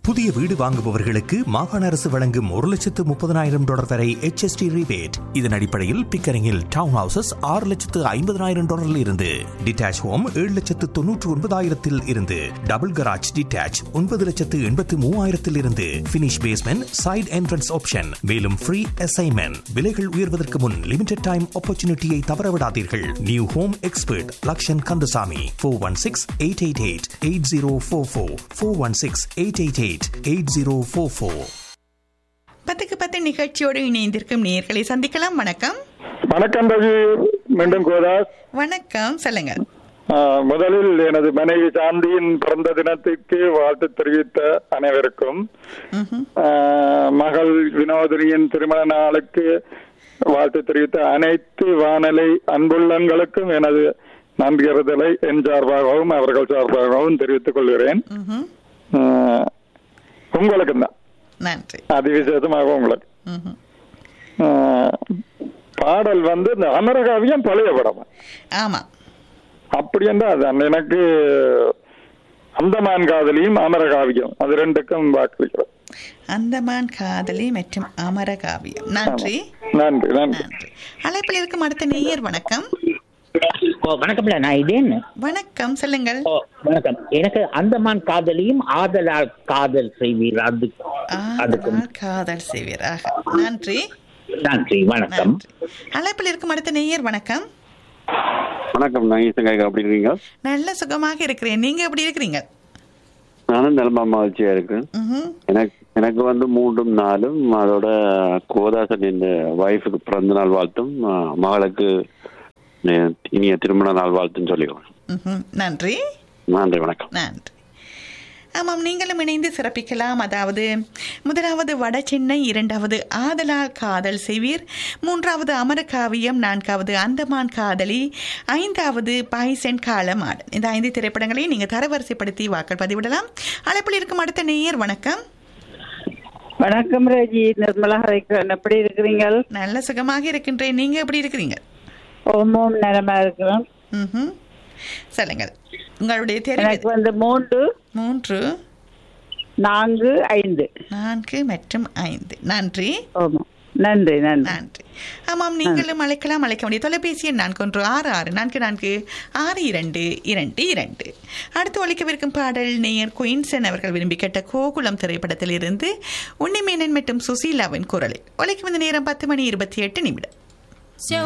புதிய வீடு வாங்குபவர்களுக்கு மாகாண அரசு வழங்கும் ஒரு லட்சத்து முப்பதனாயிரம் டாலர் வரை HST rebate இதன் அடிப்படையில் பிக்கரிங்கில் டவுன் ஹவுசஸ் ஆறு லட்சத்து ஐம்பதனாயிரம் டாலரில் இருந்து டிட்டாச் ஹோம் ஏழு லட்சத்து தொன்னூற்று ஒன்பதாயிரத்தில் இருந்து டபுள் கராஜ் டிட்டாச் ஒன்பது லட்சத்து எண்பத்து மூவாயிரத்தில் இருந்து finish basement side entrance option மேலும் ஃப்ரீ அசைன்மெண்ட் விலைகள் உயர்வதற்கு முன் லிமிடெட் டைம் ஆப்பர்ச்சுனிட்டியை தவறவிடாதீர்கள் new home expert Lakshan Kandasamy four one six eight eight eight eight zero four four four one six eight eight eight eight zero four four பத்துக்கு பத்து நிகழ்ச்சியோடு இணைந்திருக்கும் நேர்களை சந்திக்கலாம் வணக்கம் வணக்கம் ரவி மீண்டும் கோதாஸ் வணக்கம் சொல்லுங்க ஆ, முதலில் எனது மனைவி சாந்தியின் பிறந்த தினத்திற்கு வாழ்த்து தெரிவித்த அனைவருக்கும் ஆ, மகள் வினோதினியின் திருமண நாளுக்கு வாழ்த்து தெரிவித்த அனைத்து வானொலி அன்புள்ளங்களுக்கும் எனது நன்றியறுதலை என் சார்பாகவும் அவர்கள் சார்பாகவும் தெரிவித்துக் கொள்கிறேன் ம்ஹும். ஆ, உங்களுக்கும் தான் நன்றி அதிவிசேஷமாக உங்களுக்கு ம்ஹும். ஆ, பாடல் வந்து இந்த அமரகாவியம் பழைய படம் ஆமா அப்படி என்றால் அதான் எனக்கு அந்தமான் காதலியும் அமரகாவியம் அது ரெண்டுக்கும் வாக்களிக்கிறோம் அந்தமான் காதலி மற்றும் அமரகாவியம் நன்றி நன்றி நன்றி நன்றி அழைப்பில் இருக்கும் அடுத்த நேயர் வணக்கம் ஓ வணக்கம்ல நான் இதேன் வணக்கம் சொல்லுங்கள் ஓ வணக்கம் எனக்கு அந்தமான் காதலியும் ஆதலால் காதல் செய்வீர் அது அதுக்கும் ஆதலால் காதல் செய்வீராக நன்றி நன்றி வணக்கம் நன்றி அழைப்பில் இருக்கும் அடுத்த நேயர் வணக்கம் வணக்கம் நான் ஈசங்காய்க்கு அப்படி இருக்கீங்க நல்ல சுகமாக இருக்கிறேன் நீங்க எப்படி இருக்கிறீங்க நானும் நிலமா மகிழ்ச்சியா இருக்கேன் ம்ஹும். எனக்கு எனக்கு வந்து மூன்றும் நாளும் அதோட கோதாசன் இந்த ஒய்ஃபுக்கு பிறந்த நாள் வாழ்த்தும் ஆ, மகளுக்கு நே- இனிய திருமண நாள் வாழ்த்தும் சொல்லிடுவேன் ம்ஹும். நன்றி நன்றி வணக்கம் நன்றி ஆமாம் நீங்களும் இணைந்து சிறப்பிக்கலாம் அதாவது முதலாவது வட சென்னை இரண்டாவது ஆதலால் காதல் செய்வீர் மூன்றாவது அமரகாவியம் நான்காவது அந்தமான் காதலி ஐந்தாவது பாய்சன் காலமாடன் இந்த ஐந்து திரைப்படங்களையும் நீங்கள் தரவரிசைப்படுத்தி வாக்கள் பதிவிடலாம் அழைப்பில் இருக்கும் அடுத்த நேயர் வணக்கம் வணக்கம் ரஜி நிர்மலா ஹரிகரன் எப்படி இருக்கிறீங்க நல்ல சுகமாக இருக்கின்றேன் நீங்க எப்படி இருக்கிறீங்க ஓம் ஓம் நலமா இருக்கிறோம் ம்ஹும். சொல்லுங்கள் உங்களுடைய தெரிவு எனக்கு வந்து மூன்று மூன்று நான்கு ஐந்து நான்கு மற்றும் ஐந்து நன்றி ஆமா நன்றி நன்றி நன்றி ஆமாம் நீங்களும் அழைக்கலாம் அழைக்க வேண்டிய தொலைபேசி எண் நான்கு ஒன்று ஆறு ஆறு நான்கு நான்கு ஆறு இரண்டு இரண்டு இரண்டு அடுத்து ஒழிக்கவிருக்கும் பாடல் நேயர் குயின்சன் அவர்கள் விரும்பி கேட்ட கோகுலம் திரைப்படத்தில் இருந்து உன்னிமேனன் மற்றும் சுசீலாவின் குரலில் ஒழிக்கும் இந்த நேரம் பத்து மணி இருபத்தி எட்டு நிமிடம்